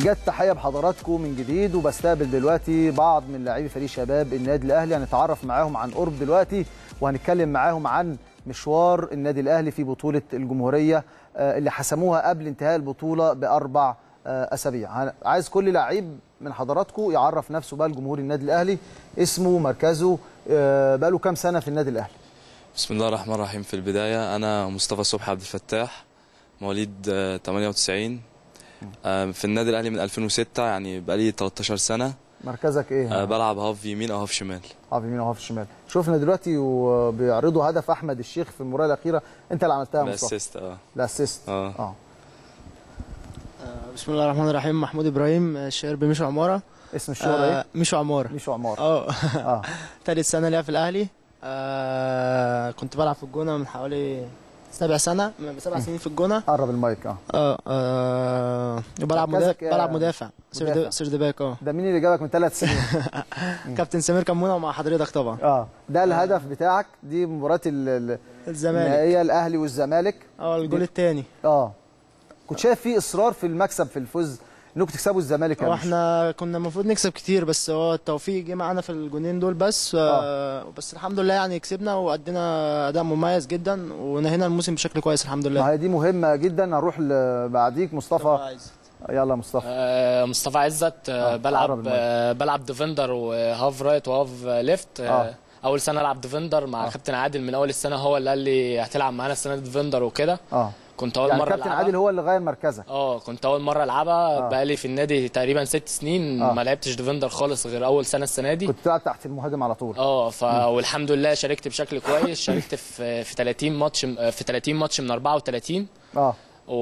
بجد تحيه بحضراتكم من جديد وبستقبل دلوقتي بعض من لاعبي فريق شباب النادي الاهلي هنتعرف معاهم عن قرب دلوقتي وهنتكلم معاهم عن مشوار النادي الاهلي في بطوله الجمهوريه آه، اللي حسموها قبل انتهاء البطوله باربع آه، اسابيع هن- عايز كل لعيب من حضراتكم يعرف نفسه بقى لجمهور النادي الاهلي اسمه مركزه آه، بقى له كام سنه في النادي الاهلي بسم الله الرحمن الرحيم في البداية أنا مصطفى صبحي عبد الفتاح مواليد آه، 98 آه، في النادي الأهلي من 2006 يعني بقالي 13 سنة مركزك ايه آه، بلعب هاف يمين أو هاف شمال هاف يمين وهاف شمال شفنا دلوقتي وبيعرضوا هدف احمد الشيخ في المباراه الاخيره انت اللي عملتها يا مصطفى الأسيست اه الاسيست اه اه بسم الله الرحمن الرحيم محمود ابراهيم الشهير بميشو عماره اسم الشهرة ايه؟ آه ميشو عماره ميشو عمار اه اه تالت سنه ليا في الاهلي آه كنت بلعب في الجونه من حوالي سبع سنه من سبع سنين في الجونه قرب المايك اه اه, آه وبلعب مركزك مدافع إيه؟ بلعب مدافع مدافع. سيرد سيرد باك اه ده مين اللي جابك من ثلاث سنين؟ كابتن سمير كمونه ومع حضرتك طبعا اه ده الهدف بتاعك دي مباراه ال- ال- الزمالك النهائيه الاهلي والزمالك اه الجول الثاني اه كنت شايف في اصرار في المكسب في الفوز انكم تكسبوا الزمالك يا هو مش؟ احنا كنا المفروض نكسب كتير بس هو التوفيق جه معانا في الجونين دول بس آه بس الحمد لله يعني كسبنا وادينا اداء مميز جدا ونهينا الموسم بشكل كويس الحمد لله ما هي دي مهمه جدا هنروح ل- بعديك مصطفى يلا مصطفى آه، مصطفى عزت آه، آه، عرب بلعب المايك. آه، بلعب ديفندر وهاف رايت وهاف ليفت آه، آه. اول سنه العب ديفندر مع آه. كابتن عادل من اول السنه هو اللي قال لي هتلعب معانا السنه دي ديفندر وكده اه كنت اول يعني مره كابتن ألعبها. عادل هو اللي غير مركزك اه كنت اول مره العبها آه. بقالي في النادي تقريبا ست سنين آه. ما لعبتش ديفندر خالص غير اول سنه السنه دي كنت بتلعب تحت المهاجم على طول اه ف والحمد لله شاركت بشكل كويس شاركت في في 30 ماتش في 30 ماتش من 34 اه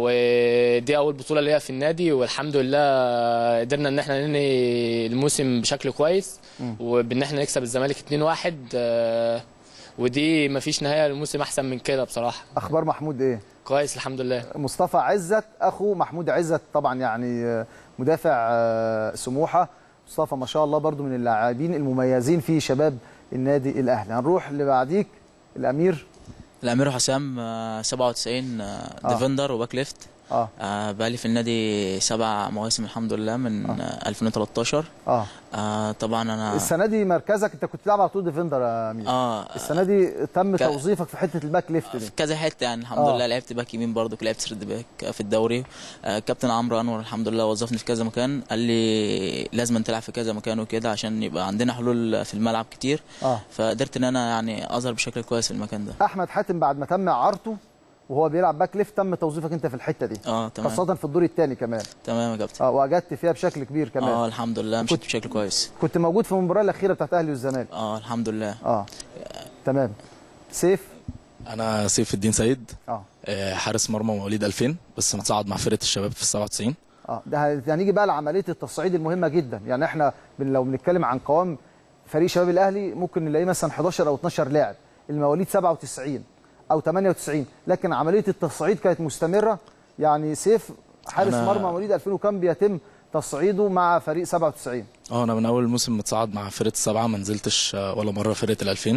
ودي اول بطوله ليا في النادي والحمد لله قدرنا ان احنا ننهي الموسم بشكل كويس مم. وبان احنا نكسب الزمالك 2-1 آه، ودي مفيش نهايه للموسم احسن من كده بصراحه اخبار محمود ايه كويس الحمد لله مصطفى عزت اخو محمود عزت طبعا يعني آه، مدافع آه، سموحه مصطفى ما شاء الله برضو من اللاعبين المميزين في شباب النادي الاهلي هنروح اللي بعديك الامير الامير حسام آه، 97 آه، آه. ديفندر وباك ليفت اه آه، بقالي في النادي سبع مواسم الحمد لله من آه. 2013 اه آه، طبعا انا السنه دي مركزك انت كنت بتلعب على طول ديفندر يا امير اه السنه دي تم ك- توظيفك في حته الباك ليفت دي في كذا حته يعني الحمد آه. لله لعبت باك يمين برضو لعبت سرد باك في الدوري آه، كابتن عمرو انور الحمد لله وظفني في كذا مكان قال لي لازم تلعب في كذا مكان وكده عشان يبقى عندنا حلول في الملعب كتير اه فقدرت ان انا يعني اظهر بشكل كويس في المكان ده احمد حاتم بعد ما تم اعارته وهو بيلعب باك ليفت تم توظيفك انت في الحته دي اه تمام خاصه في الدور الثاني كمان تمام يا كابتن اه واجدت فيها بشكل كبير كمان اه الحمد لله مشيت كنت- بشكل كويس كنت موجود في المباراه الاخيره بتاعت اهلي والزمالك اه الحمد لله اه تمام سيف انا سيف الدين سيد اه آه، حارس مرمى مواليد 2000 بس متصعد مع فرقه الشباب في ال 97 اه ده ه- هنيجي بقى لعمليه التصعيد المهمه جدا يعني احنا بن لو بنتكلم عن قوام فريق شباب الاهلي ممكن نلاقيه مثلا 11 او 12 لاعب المواليد 97 او 98 لكن عمليه التصعيد كانت مستمره يعني سيف حارس أنا- مرمى مواليد 2000 وكان بيتم تصعيده مع فريق 97 اه انا من اول موسم متصعد مع فرقه السبعه ما نزلتش آه، ولا مره فرقه ال 2000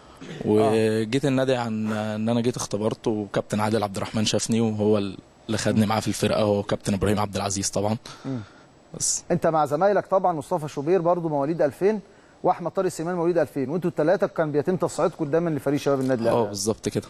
وجيت النادي عن آه، ان انا جيت اختبرت وكابتن عادل عبد الرحمن شافني وهو اللي خدني معاه في الفرقه هو كابتن ابراهيم عبد العزيز طبعا مم. بس انت مع زمايلك طبعا مصطفى شوبير برضو مواليد 2000 واحمد طارق سليمان مواليد 2000 وانتوا الثلاثه كان بيتم تصعيدكم دايما لفريق شباب النادي اه الاهلي بالظبط كده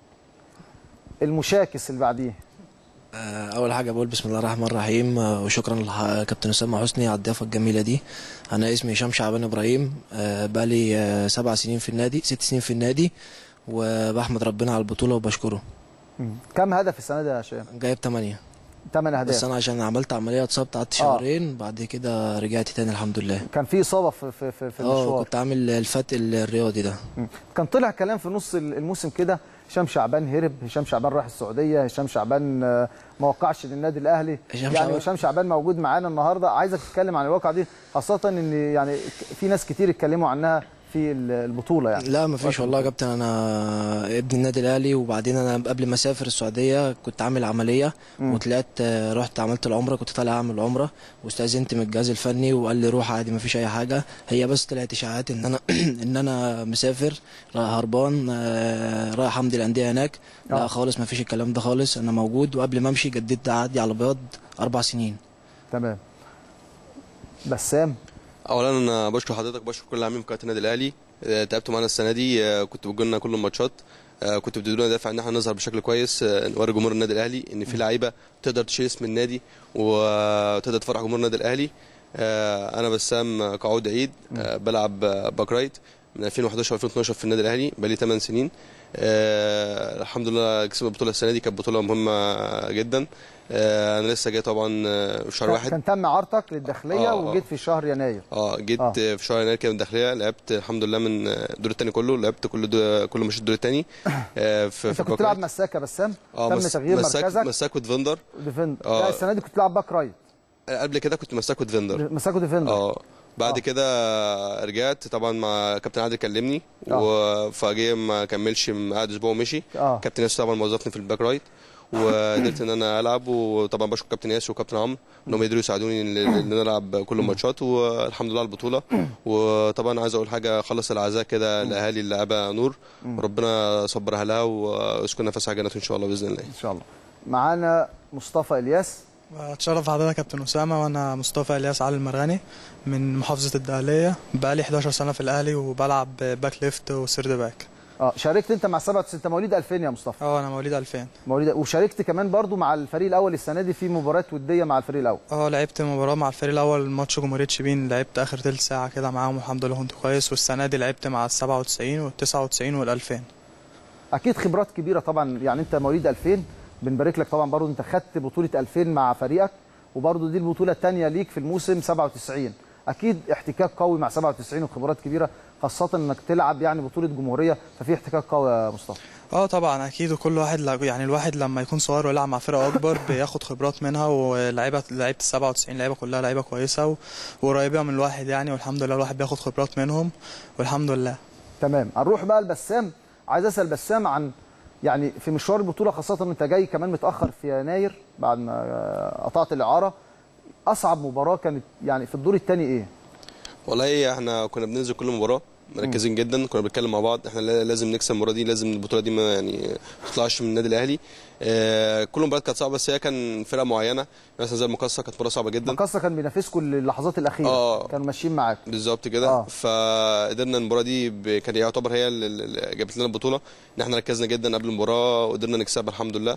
المشاكس اللي بعديه آه، اول حاجه بقول بسم الله الرحمن الرحيم آه، وشكرا لكابتن اسامه حسني على الضيافه الجميله دي انا اسمي هشام شعبان ابراهيم آه، بقالي آه، سبع سنين في النادي ست سنين في النادي وبحمد ربنا على البطوله وبشكره كم هدف السنه دي يا هشام جايب 8 8 بس اهداف انا عشان عملت عمليه اتصبت قعدت شهرين بعد كده رجعت تاني الحمد لله كان في اصابه في في في, في اه المشوار كنت عامل الفتق الرياضي ده مم. كان طلع كلام في نص الموسم كده هشام شعبان هرب هشام شعبان راح السعوديه هشام شعبان آه، ما وقعش للنادي الاهلي هشام يعني شعبان- هشام شعبان موجود معانا النهارده عايزك تتكلم عن الواقعه دي خاصه ان يعني في ناس كتير اتكلموا عنها في البطوله يعني لا مفيش والله يا كابتن انا ابن النادي الاهلي وبعدين انا قبل ما اسافر السعوديه كنت عامل عمليه مم. وطلعت آه، رحت عملت العمره كنت طالع اعمل عمره واستاذنت من الجهاز الفني وقال لي روح عادي مفيش اي حاجه هي بس طلعت اشاعات ان انا ان انا مسافر رايح هربان آه، رايح امضي الانديه هناك آه. لا خالص مفيش الكلام ده خالص انا موجود وقبل ما امشي جددت عقدي على بياض اربع سنين تمام بسام اولا انا بشكر حضرتك بشكر كل العاملين في قناه النادي الاهلي آه، تعبتوا معانا السنه دي آه، كنتوا بتجوا لنا كل الماتشات آه، كنتوا بتدونا دافع ان احنا نظهر بشكل كويس آه، نوري جمهور النادي الاهلي ان في لعيبه تقدر تشيل اسم النادي وتقدر تفرح جمهور النادي الاهلي آه، انا بسام كعود عيد آه، بلعب آه، باك رايت من 2011 2012 في النادي الاهلي بقالي 8 سنين آه، الحمد لله كسبنا البطوله السنه دي كانت بطوله مهمه جدا آه، انا لسه جاي طبعا آه، في شهر كان- واحد كان تم عرضك للداخليه آه، آه. وجيت في شهر يناير اه جيت آه. آه. في شهر يناير كده من الداخليه لعبت الحمد لله من الدور الثاني كله لعبت كل دو... كل ماتش الدور الثاني آه في انت في كنت باك تلعب رايت. مساك يا بسام اه تم مس- تغيير مساك مركزك مساك وديفندر ديفند آه. لا السنه دي كنت تلعب باك رايت قبل كده كنت مساك وديفندر مساك وديفندر اه بعد آه. كده رجعت طبعا مع كابتن عادل كلمني و... فجه ما كملش قعد اسبوع ومشي اه كابتن ياسر طبعا موظفني في الباك رايت وقدرت ان انا العب وطبعا بشكر كابتن ياسر وكابتن عمرو انهم قدروا يساعدوني ان إن انا العب كل الماتشات والحمد لله على البطوله وطبعا عايز اقول حاجه خلص العزاء كده لاهالي اللعيبه نور ربنا يصبر اهلها ويسكن نفسها جنات ان شاء الله باذن الله ان شاء الله معانا مصطفى الياس اتشرف حضرتك يا كابتن اسامه وانا مصطفى الياس علي المرغني من محافظه الدقهليه بقالي 11 سنه في الاهلي وبلعب باك ليفت وسيرد باك اه شاركت انت مع 97 انت مواليد 2000 يا مصطفى اه انا مواليد 2000 مواليد وشاركت كمان برضو مع الفريق الاول السنه دي في مباريات وديه مع الفريق الاول اه لعبت مباراه مع الفريق الاول ماتش جمهوريه شبين لعبت اخر تلت ساعه كده معاهم والحمد لله كنت كويس والسنه دي لعبت مع ال 97 وال 99 وال 2000 اكيد خبرات كبيره طبعا يعني انت مواليد 2000 بنبارك لك طبعا برضو انت خدت بطوله 2000 مع فريقك وبرضو دي البطوله الثانيه ليك في الموسم 97 اكيد احتكاك قوي مع 97 وخبرات كبيره خاصه انك تلعب يعني بطوله جمهوريه ففي احتكاك قوي يا مصطفى اه طبعا اكيد وكل واحد ل- يعني الواحد لما يكون صغير ويلعب مع فرقه اكبر بياخد خبرات منها ولعيبه لعيبه ال 97 لعيبه كلها لعيبه كويسه و- وقريبه من الواحد يعني والحمد لله الواحد بياخد خبرات منهم والحمد لله تمام هنروح بقى لبسام عايز اسال بسام عن يعني في مشوار البطوله خاصه ان انت جاي كمان متاخر في يناير بعد ما آه، قطعت الاعاره اصعب مباراه كانت يعني في الدور الثاني ايه والله احنا كنا بننزل كل مباراه مركزين جدا كنا بنتكلم مع بعض احنا لا- لازم نكسب المباراه دي لازم البطوله دي ما يعني ما تطلعش من النادي الاهلي اه كل مباراه كانت صعبه بس هي كان فرقه معينه مثلا زي المقصه كانت مباراه صعبه جدا مقصه كان بينافسكم اللحظات الاخيره آه. كانوا ماشيين معاك بالظبط كده آه. فقدرنا المباراه دي ب... كان يعتبر هي اللي اللي جابت لنا البطوله ان احنا ركزنا جدا قبل المباراه وقدرنا نكسبها الحمد لله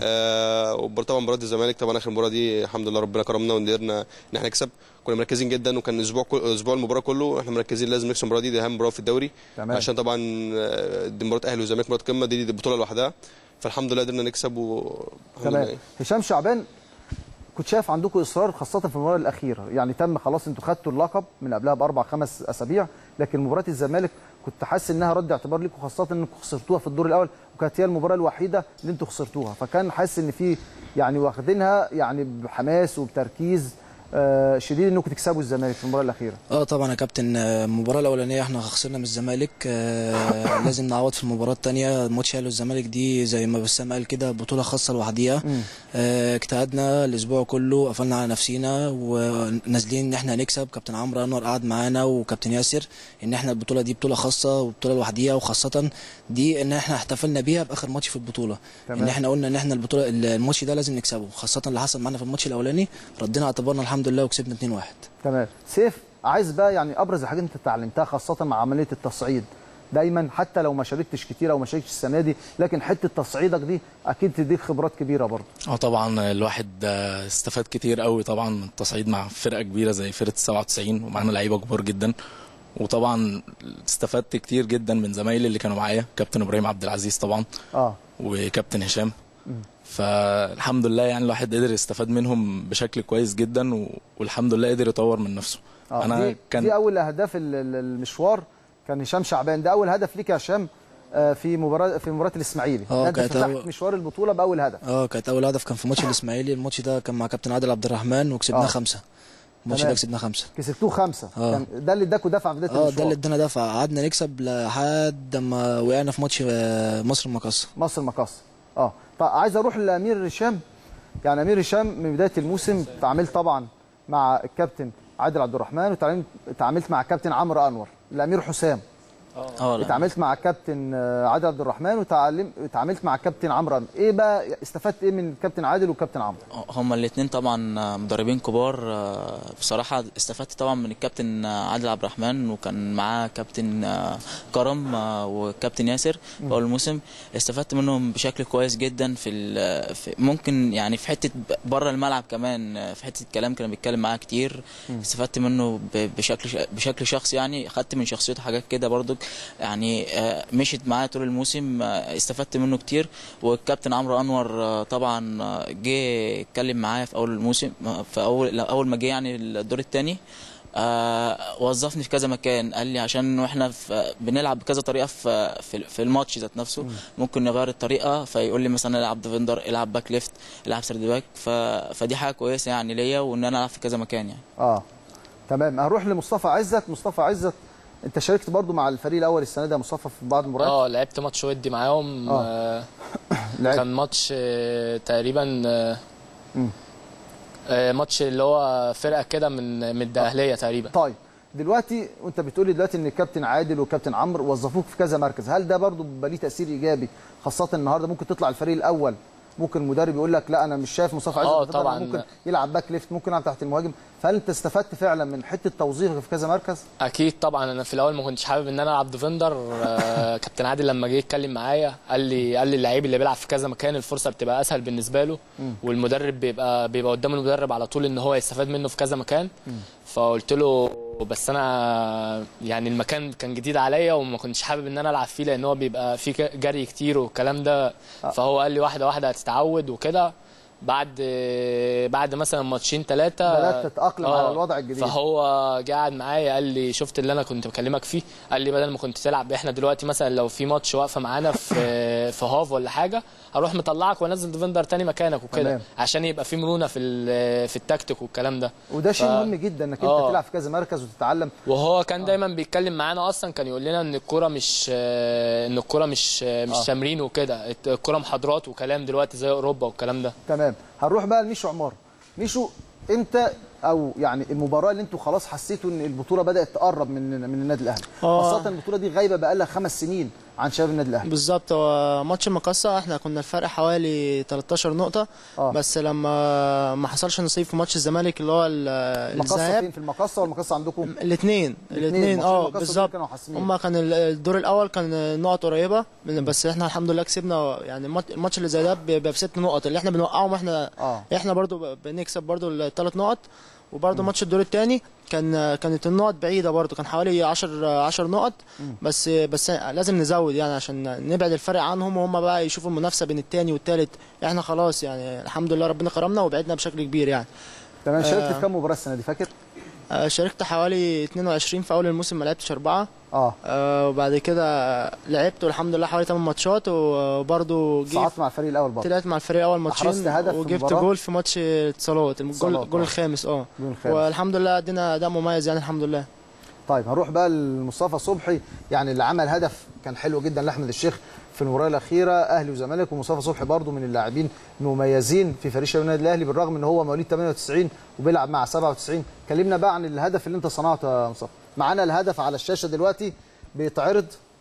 آه وطبعا مباراه الزمالك طبعا اخر مباراه دي الحمد لله ربنا كرمنا وقدرنا ان احنا نكسب كنا مركزين جدا وكان اسبوع كل... اسبوع المباراه كله احنا مركزين لازم نكسب المباراه دي دي اهم مباراه في الدوري تمام. عشان طبعا آه، دي مباراه اهلي وزمالك مباراه قمه دي, دي بطوله لوحدها فالحمد لله قدرنا نكسب و الحمد تمام لله. هشام شعبان كنت شايف عندكم اصرار خاصه في المباراه الاخيره يعني تم خلاص انتوا خدتوا اللقب من قبلها باربع خمس اسابيع لكن مباراه الزمالك كنت حاسس انها رد اعتبار لكم خاصه انكم خسرتوها في الدور الاول وكانت هي المباراه الوحيده اللي انتوا خسرتوها فكان حاسس ان في يعني واخدينها يعني بحماس وبتركيز آه، شديد انكم تكسبوا الزمالك في المباراه الاخيره اه طبعا يا كابتن آه، المباراه الاولانيه احنا خسرنا من الزمالك آه، لازم نعوض في المباراه الثانيه ماتش اهلي والزمالك دي زي ما بسام قال كده بطوله خاصه لوحديها آه، اجتهدنا الاسبوع كله قفلنا على نفسينا ونازلين ان احنا هنكسب كابتن عمرو انور قعد معانا وكابتن ياسر ان احنا البطوله دي بطوله خاصه وبطوله لوحديها وخاصه دي ان احنا احتفلنا بيها باخر ماتش في البطوله تمام. ان احنا قلنا ان احنا البطوله الماتش ده لازم نكسبه خاصه اللي حصل معانا في الماتش الاولاني ردينا اعتبارنا الحمد لله وكسبنا 2-1 تمام سيف عايز بقى يعني ابرز الحاجات انت اتعلمتها خاصه مع عمليه التصعيد دايما حتى لو ما شاركتش كتير او ما شاركتش السنه دي لكن حته تصعيدك دي اكيد تديك خبرات كبيره برضه اه طبعا الواحد آه، استفاد كتير قوي طبعا من التصعيد مع فرقه كبيره زي فرقه 97 ومعانا لعيبه كبار جدا وطبعا استفدت كتير جدا من زمايلي اللي كانوا معايا كابتن ابراهيم عبد العزيز طبعا اه وكابتن هشام فالحمد لله يعني الواحد قدر يستفاد منهم بشكل كويس جدا و- والحمد لله قدر يطور من نفسه اه انا دي, كان دي اول اهداف ال- ال- المشوار كان هشام شعبان ده اول هدف ليك يا هشام آه، في مباراه في مباراه الاسماعيلي اه، ده انت كانت فتحت أول- مشوار البطوله باول هدف اه كانت اول هدف كان في ماتش الاسماعيلي الماتش ده كان مع كابتن عادل عبد الرحمن وكسبناه اه. خمسة الماتش تمام. ده كسبناه خمسة كسبتوه خمسه اه. كان ده اللي اداكوا دفعه في بدايه اه ده المشوار اللي ادانا دفع قعدنا نكسب لحد ما وقعنا في ماتش آه، مصر المقاصة مصر المقاصه اه طيب عايز اروح لامير هشام يعني امير هشام من بدايه الموسم تعاملت طبعا مع الكابتن عادل عبد الرحمن وتعاملت تعاملت مع الكابتن عمرو انور الامير حسام اه لا اتعاملت مع الكابتن آه، عادل عبد الرحمن وتعلم اتعاملت مع الكابتن عمرو أنور. ايه بقى استفدت ايه من الكابتن عادل والكابتن عمرو هما الاثنين طبعا مدربين كبار آه، بصراحة استفدت طبعا من الكابتن عادل عبد الرحمن وكان معاه كابتن آه، كرم آه، وكابتن ياسر في أول الموسم استفدت منهم بشكل كويس جدا في, ال- في ممكن يعني في حتة بره الملعب كمان آه، في حتة الكلام كان بيتكلم معاه كتير استفدت منه ب- بشكل ش- بشكل شخصي يعني خدت من شخصيته حاجات كده برضو يعني آه، مشيت معاه طول الموسم آه، استفدت منه كتير والكابتن عمرو انور آه، طبعا آه، جه اتكلم معايا في اول الموسم آه، في اول لا، اول ما جه يعني الدور الثاني آه وظفني في كذا مكان قال لي عشان واحنا في بنلعب بكذا طريقه في في, في الماتش ذات نفسه ممكن نغير الطريقه فيقول لي مثلا العب ديفندر العب باك ليفت العب سيرد باك ف... فدي حاجه كويسه يعني ليا وان انا العب في كذا مكان يعني اه تمام هنروح لمصطفى عزت مصطفى عزت انت شاركت برضو مع الفريق الاول السنه دي يا مصطفى في بعض المباريات اه لعبت ماتش ودي معاهم آه. آه لعبت. كان ماتش آه، تقريبا آه، مم. آه، ماتش اللي هو فرقه كده من من الدقهليه تقريبا طيب دلوقتي وانت بتقولي دلوقتي ان الكابتن عادل والكابتن عمرو وظفوك في كذا مركز هل ده برضو بيبقى ليه تاثير ايجابي خاصه النهارده ممكن تطلع الفريق الاول ممكن المدرب يقول لك لا انا مش شايف مصطفى عزت آه، بيفضل، طبعاً. ممكن يلعب باك ليفت ممكن يلعب تحت المهاجم فهل انت استفدت فعلا من حته توظيفك في كذا مركز اكيد طبعا انا في الاول ما كنتش حابب ان انا العب ديفندر آه، كابتن عادل لما جه يتكلم معايا قال لي قال لي اللعيب اللي بيلعب في كذا مكان الفرصه بتبقى اسهل بالنسبه له والمدرب بيبقى بيبقى قدام المدرب على طول ان هو يستفاد منه في كذا مكان فقلت له بس انا يعني المكان كان جديد عليا وما كنتش حابب ان انا العب فيه لان هو بيبقى فيه ك- جري كتير والكلام ده فهو قال لي واحده واحده هتتعود وكده بعد بعد مثلا ماتشين ثلاثه بدات تتاقلم على الوضع الجديد فهو جه قعد معايا قال لي شفت اللي انا كنت بكلمك فيه قال لي بدل ما كنت تلعب احنا دلوقتي مثلا لو في ماتش واقفه معانا في في هاف ولا حاجه هروح مطلعك وانزل ديفندر تاني مكانك تمام. وكده عشان يبقى في مرونه في ال- في التكتيك والكلام ده وده شيء ف- مهم جدا انك انت آه. تلعب في كذا مركز وتتعلم وهو كان دايما بيتكلم معانا اصلا كان يقول لنا ان الكوره مش ان الكوره مش مش آه. تمرين وكده الكوره محاضرات وكلام دلوقتي زي اوروبا والكلام ده تمام هنروح بقى لميشو عمار ميشو انت او يعني المباراه اللي انتوا خلاص حسيتوا ان البطوله بدات تقرب من من النادي الاهلي آه. خاصه البطوله دي غايبه بقى لها خمس سنين عن شباب النادي الاهلي بالظبط هو ماتش المقصة احنا كنا الفرق حوالي 13 نقطة آه. بس لما ما حصلش نصيب في ماتش الزمالك اللي هو ال- المقصه الذهاب فين في المقصه ولا المقصه عندكم الاثنين الاثنين ماتشين اه المقصة دول بالظبط كانوا حاسمين. هما كان ال- الدور الاول كان نقط قريبه من- بس احنا الحمد لله كسبنا يعني المات- الماتش اللي زي ده بيبقى بست نقط اللي احنا بنوقعهم احنا اه احنا برضو ب- بنكسب برضو الثلاث نقط وبرضو ماتش الدور الثاني كان كانت النقط بعيده برضو كان حوالي 10 10 نقط بس بس لازم نزود يعني عشان نبعد الفرق عنهم وهم بقى يشوفوا المنافسه بين الثاني والثالث احنا خلاص يعني الحمد لله ربنا كرمنا وبعدنا بشكل كبير يعني تمام شاركت آه. في كام مباراه السنه دي فاكر آه، شاركت حوالي 22 في اول الموسم ما لعبتش اربعه اه آه، وبعد كده لعبت والحمد لله حوالي 8 ماتشات وبرضه جه صعدت مع الفريق الاول برضه طلعت مع الفريق اول ماتشين أحرزت هدف في وجبت المباراة؟ جول في ماتش اتصالات الجول اتصالات، الجول آه. الخامس اه الجول الخامس. والحمد لله ادينا اداء مميز يعني الحمد لله طيب هنروح بقى لمصطفى صبحي يعني اللي عمل هدف كان حلو جدا لاحمد الشيخ في المباراه الاخيره اهلي وزمالك ومصطفى صبحي برضو من اللاعبين المميزين في فريق شباب النادي الاهلي بالرغم ان هو مواليد 98 وبيلعب مع 97 كلمنا بقى عن الهدف اللي انت صنعته يا مصطفى معانا الهدف على الشاشه دلوقتي بيتعرض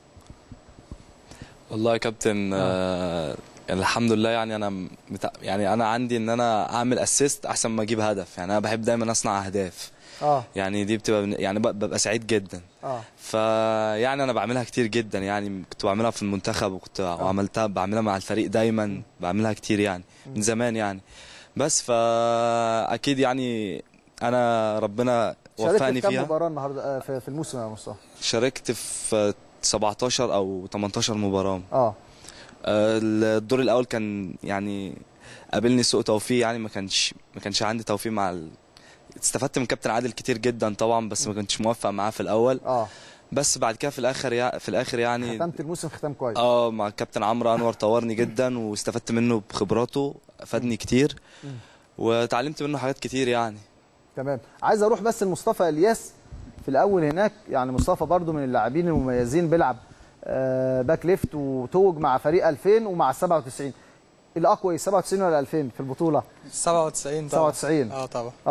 والله يا كابتن آه. يعني الحمد لله يعني انا متع... يعني انا عندي ان انا اعمل اسيست احسن ما اجيب هدف يعني انا بحب دايما اصنع اهداف اه يعني دي بتبقى بن- يعني ب- ببقى سعيد جدا اه فيعني انا بعملها كتير جدا يعني كنت بعملها في المنتخب وكنت وعملتها بعملها مع الفريق دايما بعملها كتير يعني من زمان يعني بس فاكيد يعني انا ربنا شاركت وفقني في كام فيها مباراه النهارده آه، في في الموسم يا مصطفى شاركت في 17 او 18 مباراه اه آه، الدور الاول كان يعني قابلني سوء توفيق يعني ما كانش ما كانش عندي توفيق مع ال... استفدت من كابتن عادل كتير جدا طبعا بس ما كنتش موفق معاه في الاول اه بس بعد كده في الاخر يع... في الاخر يعني ختمت الموسم ختام كويس اه مع الكابتن عمرو انور طورني جدا واستفدت منه بخبراته فادني كتير وتعلمت منه حاجات كتير يعني تمام عايز اروح بس لمصطفى الياس في الاول هناك يعني مصطفى برضو من اللاعبين المميزين بيلعب آه، باك ليفت وتوج مع فريق 2000 ومع 97 الاقوى إيه، 97 ولا 2000 في البطوله 97 طبعا 97 اه طبعا اه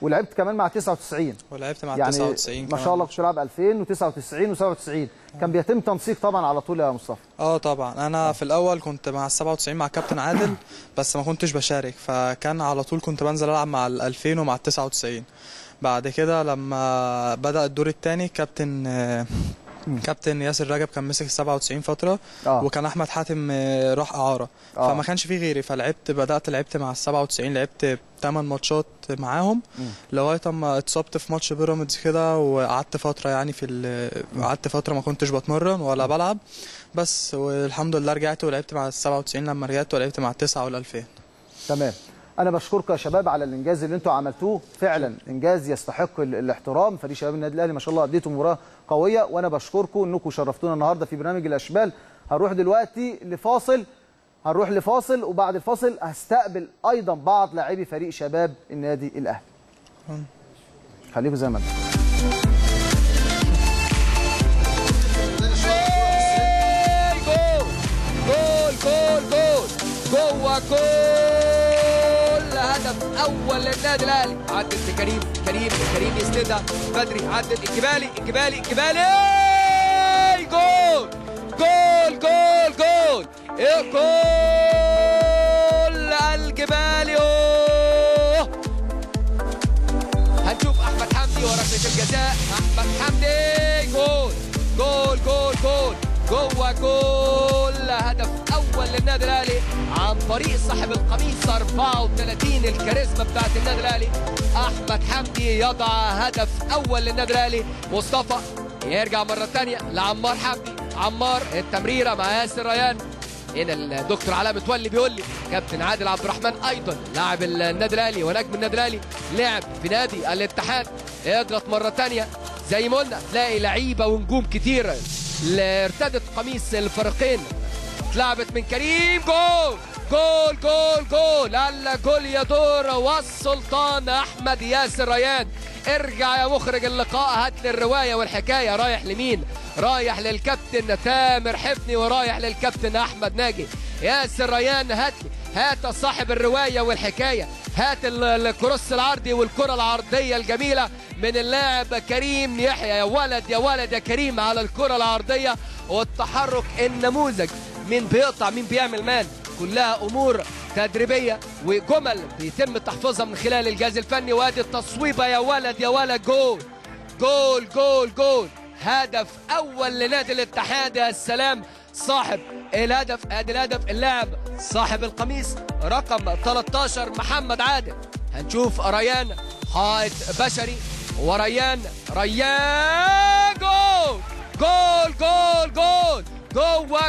ولعبت كمان مع 99 ولعبت مع يعني 99 ما كمان. شاء الله كنت بتلعب 2000 و99 و97 كان بيتم تنسيق طبعا على طول يا مصطفى اه طبعا انا في الاول كنت مع ال 97 مع كابتن عادل بس ما كنتش بشارك فكان على طول كنت بنزل العب مع ال 2000 ومع ال 99 بعد كده لما بدا الدور الثاني كابتن آه، كابتن ياسر رجب كان مسك ال 97 فتره آه. وكان احمد حاتم آه، راح اعاره آه. فما كانش في غيري فلعبت بدات لعبت مع ال 97 لعبت 8 ماتشات معاهم لغايه اما اتصبت في ماتش بيراميدز كده وقعدت فتره يعني في ال- قعدت فتره ما كنتش بتمرن ولا بلعب بس والحمد لله رجعت ولعبت مع ال 97 لما رجعت ولعبت مع التسعة وال 2000 تمام انا بشكركم يا شباب على الانجاز اللي انتوا عملتوه فعلا انجاز يستحق ال- الاحترام فريق شباب النادي الاهلي ما شاء الله اديتوا مباراه قويه وانا بشكركم انكم شرفتونا النهارده في برنامج الاشبال هنروح دلوقتي لفاصل هنروح لفاصل وبعد الفاصل هستقبل ايضا بعض لاعبي فريق شباب النادي الاهلي خليكم زي ما انتم جول جول جول جول جوه جول هدف اول للنادي الاهلي عدت لكريم كريم كريم يسندها بدري عدت الجبالي الجبالي الجبالي جول جول جول جول إيه جول الجبالي أوه. هنشوف احمد حمدي وركله الجزاء احمد حمدي جول جول جول جول جوه جول هدف اول للنادي الاهلي عن طريق صاحب القميص 34 الكاريزما بتاعت النادي الاهلي احمد حمدي يضع هدف اول للنادي الاهلي مصطفى يرجع مره ثانيه لعمار حمدي عمار التمريره مع ياسر ريان هنا الدكتور علاء متولي بيقول لي كابتن عادل عبد الرحمن ايضا لاعب النادي الاهلي ونجم النادي الاهلي لعب في نادي الاتحاد اضغط مره ثانيه زي ما قلنا تلاقي لعيبه ونجوم كتيره اللي ارتدت قميص الفريقين اتلعبت من كريم جول جول جول جول الجول يدور والسلطان احمد ياسر ريان ارجع يا مخرج اللقاء هات لي الروايه والحكايه رايح لمين رايح للكابتن تامر حفني ورايح للكابتن احمد ناجي ياسر ريان هات لي هات صاحب الروايه والحكايه هات ال- الكروس العرضي والكره العرضيه الجميله من اللاعب كريم يحيى يا ولد يا ولد يا كريم على الكره العرضيه والتحرك النموذج مين بيقطع مين بيعمل مان كلها امور تدريبيه وجمل بيتم تحفيظها من خلال الجهاز الفني وادي التصويبه يا ولد يا ولد جول جول جول جول هدف اول لنادي الاتحاد يا السلام صاحب الهدف ادي الهدف اللاعب صاحب القميص رقم 13 محمد عادل هنشوف ريان حائط بشري وريان ريان جول جول جول جول جوه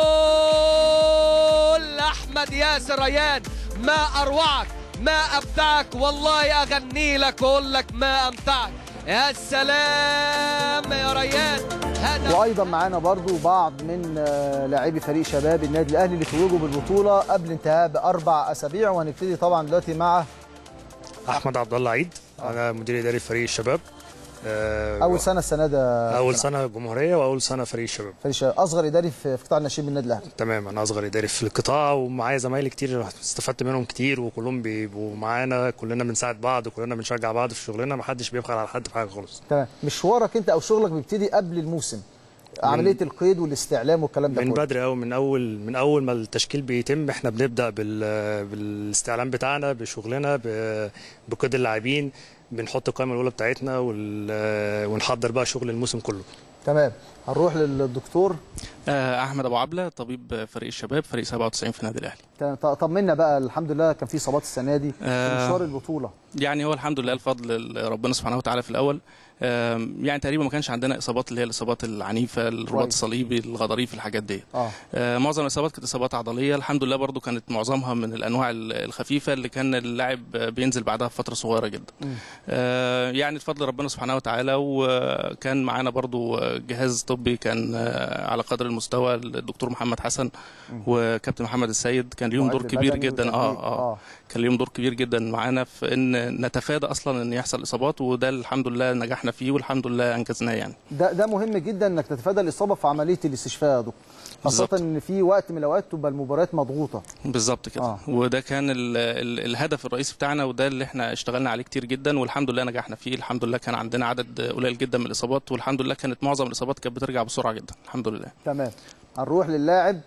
جول احمد ياسر ريان ما اروعك ما ابدعك والله اغني لك واقول لك ما امتعك يا سلام يا ريان هدف وايضا معانا برضو بعض من آه، لاعبي فريق شباب النادي الاهلي اللي توجوا بالبطوله قبل انتهاء باربع اسابيع وهنبتدي طبعا دلوقتي مع احمد عبد الله عيد انا مدير اداري فريق الشباب آه، اول سنه السنه ده اول سنه جمهوريه واول سنه فريق الشباب فريق شباب اصغر اداري في في قطاع الناشئين بالنادي الاهلي تمام انا اصغر اداري في القطاع ومعايا زمايلي كتير استفدت منهم كتير وكلهم بيبقوا معانا كلنا بنساعد بعض وكلنا بنشجع بعض في شغلنا محدش بيبخل على حد في حاجه خالص تمام مشوارك انت او شغلك بيبتدي قبل الموسم عمليه القيد والاستعلام والكلام ده من كله بدري قوي من اول من اول ما التشكيل بيتم احنا بنبدا بال بالاستعلام بتاعنا بشغلنا ب- بقيد اللاعبين بنحط القائمه الاولى بتاعتنا وال- ونحضر بقى شغل الموسم كله تمام هنروح للدكتور آه، احمد ابو عبله طبيب فريق الشباب فريق 97 في النادي الاهلي تمام. ط- طمنا بقى الحمد لله كان في اصابات السنه دي في آه. مشوار البطوله يعني هو الحمد لله الفضل ربنا سبحانه وتعالى في الاول آم، يعني تقريبا ما كانش عندنا اصابات اللي هي الاصابات العنيفه الرباط كويس. الصليبي الغضاريف الحاجات دي اه آه، معظم الاصابات كانت اصابات عضليه الحمد لله برضو كانت معظمها من الانواع ال- الخفيفه اللي كان اللاعب بينزل بعدها بفتره صغيره جدا آه، يعني بفضل ربنا سبحانه وتعالى وكان معانا برضو جهاز طبي كان آه، على قدر المستوى الدكتور محمد حسن وكابتن محمد السيد كان ليهم دور معد كبير بدني جدا اه وتدريب. اه كان ليهم دور كبير جدا معانا في ان نتفادى اصلا ان يحصل اصابات وده الحمد لله نجحنا نجحنا فيه والحمد لله انجزناه يعني ده ده مهم جدا انك تتفادى الاصابه في عمليه الاستشفاء يا دكتور خاصه بالظبط. ان في وقت من الاوقات تبقى المباريات مضغوطه بالظبط كده آه. آه. وده كان ال ال الهدف الرئيسي بتاعنا وده اللي احنا اشتغلنا عليه كتير جدا والحمد لله نجحنا فيه الحمد لله كان عندنا عدد قليل جدا من الاصابات والحمد لله كانت معظم الاصابات كانت بترجع بسرعه جدا الحمد لله تمام هنروح للاعب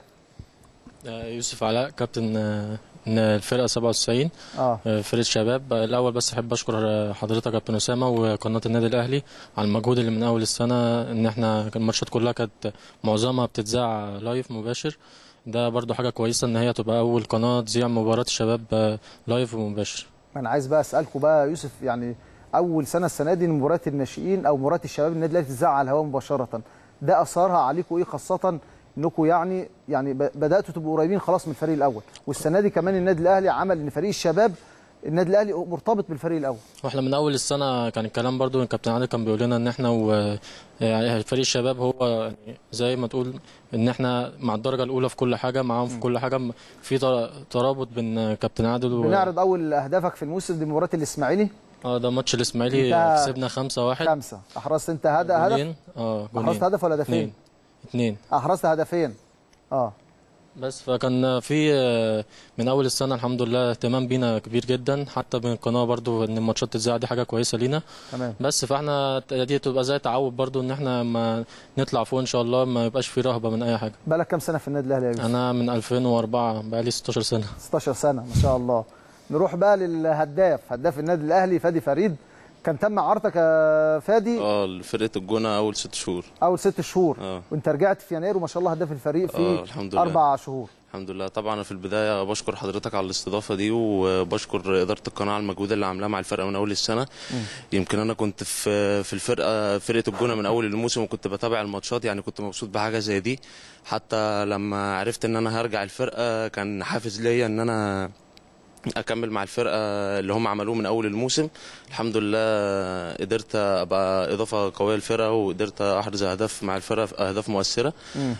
آه، يوسف علاء كابتن آه، الفرقه 97 اه آه، فرقه شباب آه، الاول بس احب اشكر آه، حضرتك كابتن اسامه وقناه النادي الاهلي على المجهود اللي من اول السنه ان احنا كان الماتشات كلها كانت معظمها بتتذاع لايف مباشر ده برضو حاجه كويسه ان هي تبقى اول قناه تذيع مباراه الشباب آه، لايف ومباشر انا عايز بقى اسالكم بقى يا يوسف يعني اول سنه السنه دي إن مباريات الناشئين او مباريات الشباب النادي الاهلي تتذاع على الهواء مباشره ده اثرها عليكم ايه خاصه انكم يعني يعني ب- بداتوا تبقوا قريبين خلاص من الفريق الاول والسنه دي كمان النادي الاهلي عمل ان فريق الشباب النادي الاهلي مرتبط بالفريق الاول واحنا من اول السنه كان الكلام برضو الكابتن عادل كان بيقول لنا ان احنا و يعني فريق الشباب هو يعني زي ما تقول ان احنا مع الدرجه الاولى في كل حاجه معاهم في كل حاجه في تر- ترابط بين كابتن عادل و بنعرض اول اهدافك في الموسم دي مباراه الاسماعيلي اه ده ماتش الاسماعيلي انت- كسبنا 5 1 خمسه احرزت انت هدف هدف جونين اه جونين احرزت هدف ولا هدفين اتنين اتنين احرزت هدفين اه بس فكان في آه، من اول السنه الحمد لله اهتمام بينا كبير جدا حتى من القناه برضو ان الماتشات تتذاع دي حاجه كويسه لينا تمام بس فاحنا دي تبقى زي تعود برضو ان احنا ما نطلع فوق ان شاء الله ما يبقاش في رهبه من اي حاجه بقالك كام سنه في النادي الاهلي يا يوسف انا من 2004 بقالي 16 سنه 16 سنه ما شاء الله نروح بقى للهداف هداف النادي الاهلي فادي فريد كان تم عرضك يا فادي اه فرقه الجونه اول ست شهور اول ست شهور اه وانت رجعت في يناير وما شاء الله هداف الفريق في آه، الحمد لله. اربع شهور الحمد لله طبعا أنا في البدايه بشكر حضرتك على الاستضافه دي وبشكر اداره القناه على المجهود اللي عاملاه مع الفرقه من اول السنه يمكن انا كنت في في الفرقه فرقه الجونه من اول الموسم وكنت بتابع الماتشات يعني كنت مبسوط بحاجه زي دي حتى لما عرفت ان انا هرجع الفرقه كان حافز ليا ان انا اكمل مع الفرقه اللي هم عملوه من اول الموسم الحمد لله قدرت ابقى اضافه قويه للفرقه وقدرت احرز اهداف مع الفرقه اهداف مؤثره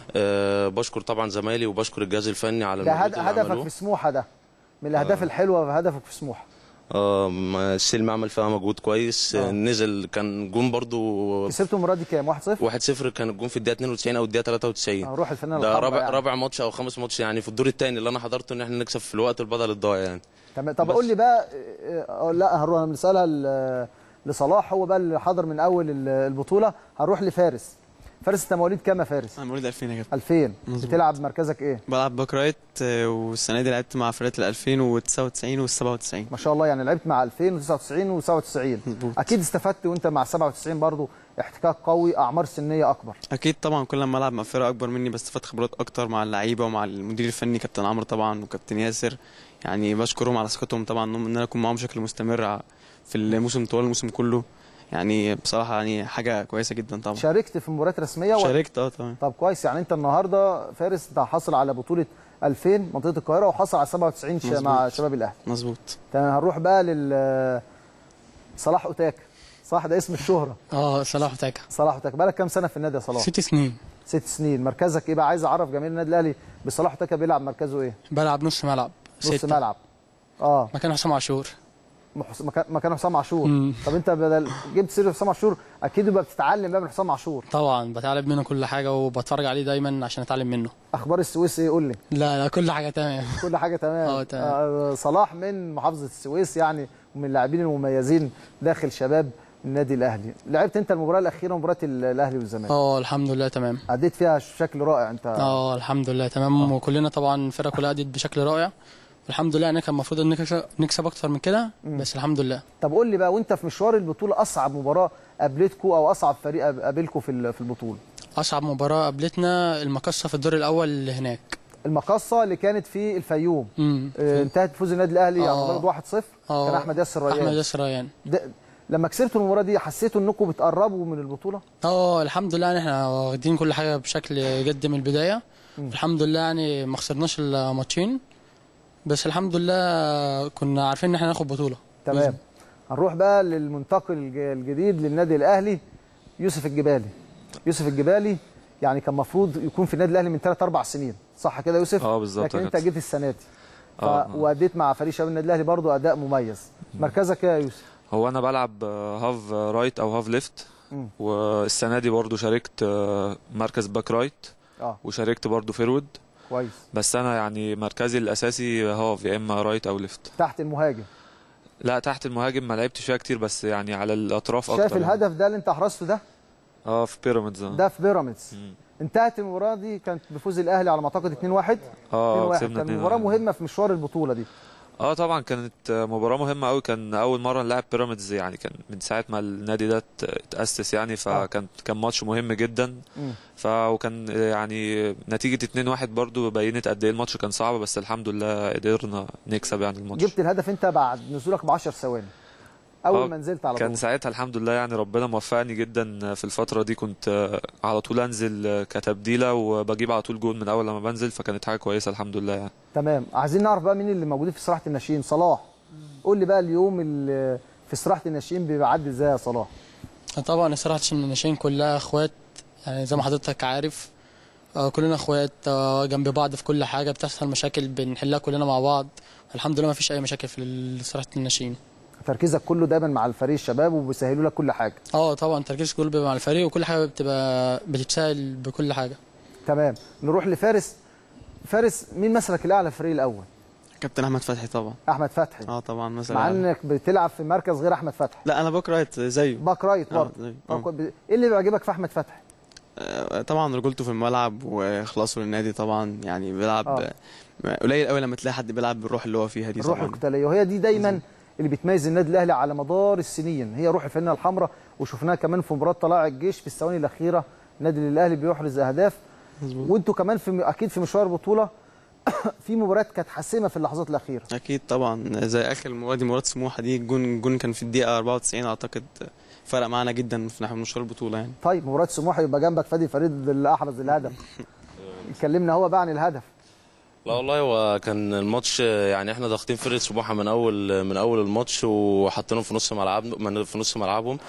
أه بشكر طبعا زمايلي وبشكر الجهاز الفني على ده المجهود هد- اللي هدفك عملوه في سموحه ده من الاهداف الحلوه هدفك في سموحه اه ما- السلم عمل فيها مجهود كويس آه. نزل كان جون برضو كسبتوا المباراه دي كام 1-0 1-0 كان الجون في الدقيقه 92 او الدقيقه 93 آه، روح الفنان ده الحمراء رابع يعني. رابع ماتش او خامس ماتش يعني في الدور الثاني اللي انا حضرته ان احنا نكسب في الوقت البدل الضايع يعني تمام طب بس. قول لي بقى آه، آه، لا هنروح بنسالها ل- لصلاح هو بقى اللي حضر من اول ال- البطوله هنروح لفارس فارس انت مواليد كام يا فارس انا مواليد 2000 يا كابتن 2000 مظبوط. بتلعب مركزك ايه بلعب باك رايت آه، والسنه دي لعبت مع فرقه ال 2099 وال 97 ما شاء الله يعني لعبت مع 2099 و97 مظبوط. اكيد استفدت وانت مع 97 برضو احتكاك قوي اعمار سنيه اكبر اكيد طبعا كل ما العب مع فرقه اكبر مني بستفاد خبرات اكتر مع اللعيبه ومع المدير الفني كابتن عمرو طبعا وكابتن ياسر يعني بشكرهم على ثقتهم طبعا ان انا اكون معاهم بشكل مستمر ع- في الموسم طوال الموسم كله يعني بصراحه يعني حاجه كويسه جدا طبعا شاركت في مباريات رسميه ولا- شاركت اه طبعا طب كويس يعني انت النهارده فارس انت حاصل على بطوله 2000 منطقه القاهره وحصل على 97 ش- مظبوط. مع شباب الاهلي مظبوط تمام هنروح بقى لل صلاح اوتاكا صح ده اسم الشهره اه صلاح اوتاكا صلاح اوتاكا بقالك كام سنه في النادي يا صلاح ست سنين ست سنين مركزك ايه بقى عايز اعرف جماهير النادي الاهلي بصلاح اوتاكا بيلعب مركزه ايه بلعب نص ملعب نص ستة. ملعب اه مكان حسام عاشور محس- مكان مكان حسام عاشور مم. طب انت بدل جبت سيره حسام عاشور اكيد يبقى بتتعلم بقى من حسام عاشور طبعا بتعلم منه كل حاجه وبتفرج عليه دايما عشان اتعلم منه اخبار السويس ايه قول لي لا لا كل حاجه تمام كل حاجه تمام اه تمام آه صلاح من محافظه السويس يعني ومن اللاعبين المميزين داخل شباب النادي الاهلي لعبت انت المباراه الاخيره مباراه ال- الاهلي والزمالك اه الحمد لله تمام اديت فيها بشكل رائع انت اه الحمد لله تمام وكلنا طبعا الفرقه كلها ادت بشكل رائع الحمد لله يعني كان المفروض ان نكسب- نكسب اكتر من كده بس الحمد لله طب قول لي بقى وانت في مشوار البطوله اصعب مباراه قابلتكو او اصعب فريق قاب- قابلكو في ال- في البطوله اصعب مباراه قابلتنا المقصه في الدور الاول اللي هناك المقصه اللي كانت في الفيوم امم آه، انتهت بفوز النادي الاهلي على آه. مضرب 1-0 آه. كان احمد ياسر ريان احمد ياسر ريان ده لما كسبتوا المباراه دي حسيتوا انكم بتقربوا من البطوله اه الحمد لله يعني احنا واخدين كل حاجه بشكل جد من البدايه الحمد لله يعني ما خسرناش الماتشين بس الحمد لله كنا عارفين ان احنا ناخد بطوله تمام هنروح بقى للمنتقل الج- الجديد للنادي الاهلي يوسف الجبالي يوسف الجبالي يعني كان المفروض يكون في النادي الاهلي من 3 4 سنين صح كده يا يوسف اه بالظبط لكن يا انت كابتن. جيت السنه دي ف... آه. واديت مع فريق شباب النادي الاهلي برضو اداء مميز مركزك ايه يا يوسف هو انا بلعب آه، هاف رايت او هاف ليفت مم. والسنه دي برضو شاركت آه، مركز باك رايت اه وشاركت برضو فيرود كويس بس انا يعني مركزي الاساسي هاف يا اما رايت او ليفت تحت المهاجم لا تحت المهاجم ما لعبتش فيها كتير بس يعني على الاطراف اكتر شايف يعني. الهدف ده اللي انت احرزته ده اه في بيراميدز آه. ده في بيراميدز انتهت المباراه دي كانت بفوز الاهلي على ما اعتقد 2-1 اه 2-1 كسبنا كانت مباراه 2-1. مهمه في مشوار البطوله دي اه طبعا كانت مباراة مهمة قوي كان أول مرة نلعب بيراميدز يعني كان من ساعة ما النادي ده ات- اتأسس يعني فكان كان ماتش مهم جدا مم. ف وكان يعني نتيجة 2-1 برضو بينت قد ايه الماتش كان صعب بس الحمد لله قدرنا نكسب يعني الماتش جبت الهدف انت بعد نزولك ب 10 ثواني اول آه، ما نزلت على كان طول ساعتها الحمد لله يعني ربنا موفقني جدا في الفترة دي كنت آه، على طول انزل آه، كتبديله وبجيب على طول جون من اول لما بنزل فكانت حاجة كويسة الحمد لله يعني تمام عايزين نعرف بقى مين اللي موجودين في استراحه الناشئين صلاح قول لي بقى اليوم اللي في استراحه الناشئين بيعدي ازاي يا صلاح طبعا الصراحة الناشئين كلها اخوات يعني زي ما حضرتك عارف آه، كلنا اخوات آه، جنب بعض في كل حاجة بتحصل مشاكل بنحلها كلنا مع بعض الحمد لله ما فيش اي مشاكل في صراحة الناشئين تركيزك كله دايما مع الفريق الشباب وبيسهلوا لك كل حاجه اه طبعا تركيز كله بيبقى مع الفريق وكل حاجة بتبقى بتتسهل بكل حاجة تمام نروح لفارس فارس مين مثلك الاعلى في الفريق الاول كابتن احمد فتحي طبعا احمد فتحي اه طبعا مثلا مع انك بتلعب في مركز غير احمد فتحي لا انا باك رايت زيه باك رايت آه، برضه زيه. طب كو- ايه اللي بيعجبك في احمد فتحي آه، طبعا رجولته في الملعب واخلاصه للنادي طبعا يعني بيلعب آه. آه. قليل قوي لما تلاقي حد بيلعب بالروح اللي هو فيها دي الروح طبعا القتاليه وهي دي دايما اللي بتميز النادي الاهلي على مدار السنين هي روح الفانله الحمراء وشفناها كمان في مباراه طلائع الجيش في الثواني الاخيره النادي الاهلي بيحرز اهداف وانتوا كمان في اكيد في مشوار البطوله في مباريات كانت حاسمه في اللحظات الاخيره اكيد طبعا زي اخر مباراه دي مباراه سموحه دي الجون الجون كان في الدقيقه 94 اعتقد فرق معانا جدا في ناحيه مشوار البطوله يعني طيب مباراه سموحه يبقى جنبك فادي فريد اللي احرز الهدف اتكلمنا هو بقى عن الهدف لا والله هو كان الماتش يعني احنا ضاغطين فرقه سموحه من اول من اول الماتش وحطيناهم في نص ملعبنا في نص ملعبهم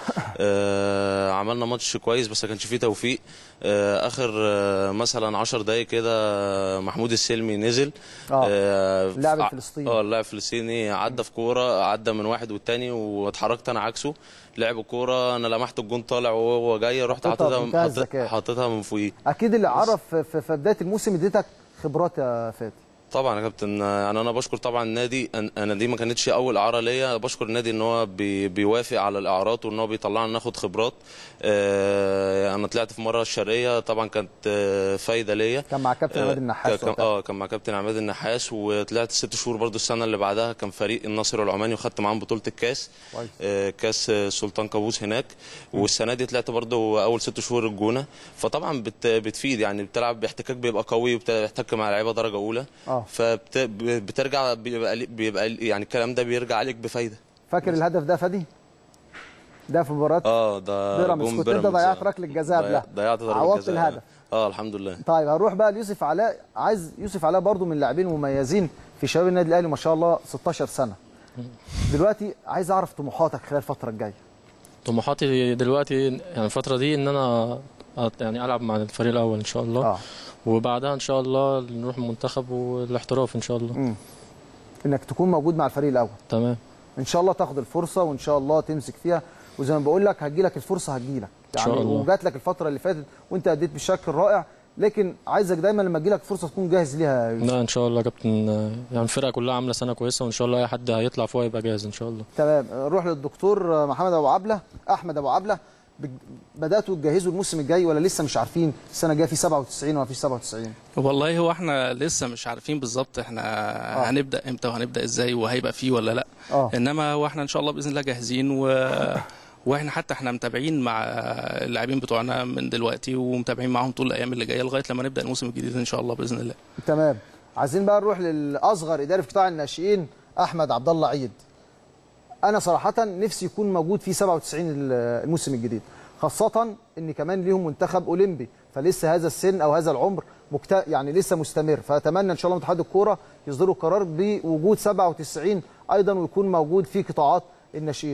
آه عملنا ماتش كويس بس ما كانش فيه توفيق آه اخر آه مثلا 10 دقايق كده محمود السلمي نزل آه، آه اللاعب ع- الفلسطيني. اه اللاعب الفلسطيني عدى في كوره عدى من واحد والتاني واتحركت انا عكسه لعب الكوره انا لمحت الجون طالع وهو جاي رحت حطيتها حطيتها بمنتهى حطيت- الذكاء. حطيتها من فوقيه اكيد اللي عرف في- في في بدايه الموسم اديتك خبرات يا فادي طبعا يا كابتن يعني انا بشكر طبعا النادي أن- انا دي ما كانتش اول اعاره ليا بشكر النادي ان هو بي بيوافق على الاعارات وان هو بيطلعنا ناخد خبرات آه انا طلعت في مره الشرقيه طبعا كانت آه فايده ليا كان مع كابتن عماد النحاس كان وقتها. اه كان مع كابتن عماد النحاس وطلعت ست شهور برضو السنه اللي بعدها كان فريق النصر العماني وخدت معاهم بطوله الكاس كويس. آه كاس سلطان كابوس هناك والسنه دي طلعت برضو اول ست شهور الجونه فطبعا بت بتفيد يعني بتلعب باحتكاك بيبقى قوي وبتحتك مع لعيبه درجه اولى اه فبترجع بيبقى بيبقى يعني الكلام ده بيرجع عليك بفايده فاكر الهدف ده فادي ده في مباراه اه ده بيراميدز جون كنت انت بيراميدز، ضيعت آه. ركله جزاء ضيع- قبلها ضيعت ضربه عوضت جزاء الهدف اه الحمد لله طيب هنروح بقى ليوسف علاء عايز يوسف علاء برضو من اللاعبين المميزين في شباب النادي الاهلي ما شاء الله 16 سنه دلوقتي عايز اعرف طموحاتك خلال الفتره الجايه طموحاتي دلوقتي يعني الفترة دي إن أنا أت- يعني ألعب مع الفريق الأول إن شاء الله آه. وبعدها إن شاء الله نروح المنتخب والاحتراف إن شاء الله مم. انك تكون موجود مع الفريق الاول تمام ان شاء الله تاخد الفرصه وان شاء الله تمسك فيها وزي ما بقول لك هتجي لك الفرصه هتجي لك إن شاء يعني الله. وجات لك الفتره اللي فاتت وانت اديت بشكل رائع لكن عايزك دايما لما تجي لك فرصه تكون جاهز ليها يا يوسف. لا إن شاء الله يا كابتن يعني الفرقة كلها عاملة سنة كويسة وإن شاء الله أي حد هيطلع فوق يبقى جاهز إن شاء الله تمام نروح للدكتور محمد ابو عبله احمد ابو عبله بج- بداتوا تجهزوا الموسم الجاي ولا لسه مش عارفين السنه الجايه في 97 ولا في 97 والله هو احنا لسه مش عارفين بالظبط احنا آه. هنبدا امتى وهنبدا ازاي وهيبقى فيه ولا لا آه. انما هو احنا ان شاء الله باذن الله جاهزين و واحنا حتى احنا متابعين مع اللاعبين بتوعنا من دلوقتي ومتابعين معاهم طول الايام اللي جايه لغايه لما نبدا الموسم الجديد ان شاء الله باذن الله تمام عايزين بقى نروح للاصغر اداري في قطاع الناشئين احمد عبد الله عيد انا صراحه نفسي يكون موجود في 97 الموسم الجديد خاصه ان كمان ليهم منتخب اولمبي فلسه هذا السن او هذا العمر مكت... يعني لسه مستمر فاتمنى ان شاء الله من اتحاد الكوره يصدروا قرار بوجود 97 ايضا ويكون موجود في قطاعات الناشئين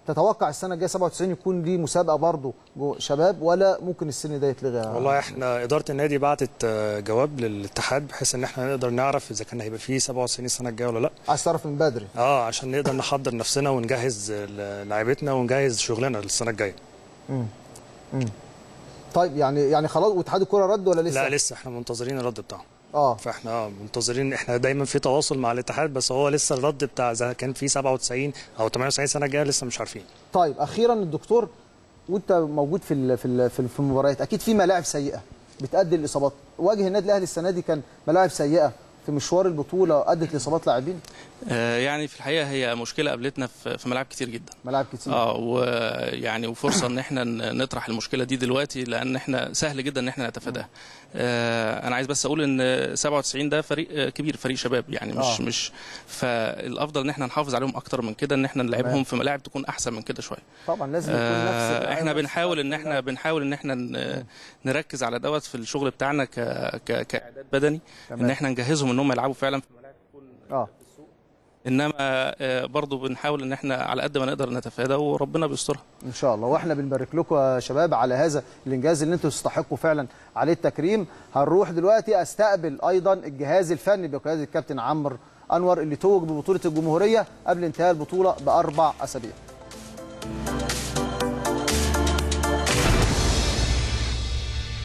تتوقع السنه الجايه 97 يكون دي مسابقه برضه جو- شباب ولا ممكن السن ده يتلغي يا والله احنا اداره النادي بعتت آه، جواب للاتحاد بحيث ان احنا نقدر نعرف اذا كان هيبقى فيه 97 السنه الجايه ولا لا عايز تعرف من بدري اه عشان نقدر نحضر نفسنا ونجهز آه، لعيبتنا ونجهز شغلنا للسنه الجايه مم. مم. طيب يعني يعني خلاص واتحاد الكره رد ولا لسه؟ لا لسه احنا منتظرين الرد بتاعهم اه فاحنا اه منتظرين احنا دايما في تواصل مع الاتحاد بس هو لسه الرد بتاع اذا كان في 97 او 98 السنه الجايه لسه مش عارفين طيب اخيرا الدكتور وانت موجود في ال- في ال- في ال- في المباريات اكيد في ملاعب سيئه بتؤدي الاصابات واجه النادي الاهلي السنه دي كان ملاعب سيئه في مشوار البطوله ادت لاصابات لاعبين آه، يعني في الحقيقه هي مشكله قابلتنا في في ملاعب كتير جدا ملاعب كتير اه ويعني وفرصه ان احنا ن- نطرح المشكله دي دلوقتي لان احنا سهل جدا ان احنا نتفاداها آه انا عايز بس اقول ان 97 ده فريق آه، كبير فريق شباب يعني مش آه. مش فالافضل ان احنا نحافظ عليهم اكتر من كده ان احنا نلعبهم تمام. في ملاعب تكون احسن من كده شويه طبعا لازم يكون نفس آه العامل احنا نفس بنحاول ان احنا بنحاول ان احنا ن- نركز على دوت في الشغل بتاعنا ك ك كاعداد بدني تمام. ان احنا نجهزهم ان هم يلعبوا فعلا في اه انما آه، برضو بنحاول ان احنا على قد ما نقدر نتفادى وربنا بيسترها ان شاء الله واحنا بنبارك لكم يا شباب على هذا الانجاز اللي انتم تستحقوا فعلا عليه التكريم هنروح دلوقتي استقبل ايضا الجهاز الفني بقياده الكابتن عمرو انور اللي توج ببطوله الجمهوريه قبل انتهاء البطوله باربع اسابيع